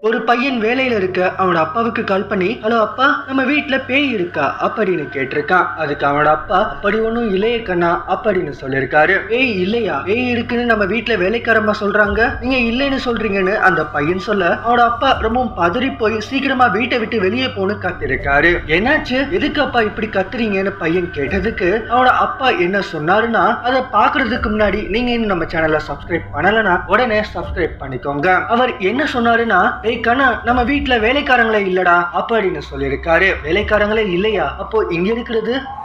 ஒரு பையன் வேலையில இருக்க அவனோட அப்பாவுக்கு கால் பண்ணி ஹலோ அப்பா நம்ம வீட்ல பேய் இருக்கா அப்படின்னு கேட்டிருக்கான் அதுக்கு அவனோட அப்பா அப்படி ஒண்ணும் இல்லையே கண்ணா அப்படின்னு சொல்லியிருக்காரு பேய் இல்லையா பேய் இருக்குன்னு நம்ம வீட்ல வேலைக்காரமா சொல்றாங்க நீங்க இல்லைன்னு சொல்றீங்கன்னு அந்த பையன் சொல்ல அவனோட அப்பா ரொம்பவும் பதறி போய் சீக்கிரமா வீட்டை விட்டு வெளியே போன்னு கத்திருக்காரு என்னாச்சு எதுக்கு அப்பா இப்படி கத்துறீங்கன்னு பையன் கேட்டதுக்கு அவனோட அப்பா என்ன சொன்னாருன்னா அதை பாக்குறதுக்கு முன்னாடி நீங்க இன்னும் நம்ம சேனலை சப்ஸ்கிரைப் பண்ணலனா உடனே சப்ஸ்கிரைப் பண்ணிக்கோங்க அவர் என்ன சொன்னாருன்னா ஏய் கண்ணா நம்ம வீட்ல வேலைக்காரங்களே இல்லடா அப்படின்னு சொல்லியிருக்காரு வேலைக்காரங்களே இல்லையா அப்போ இங்க இருக்கிறது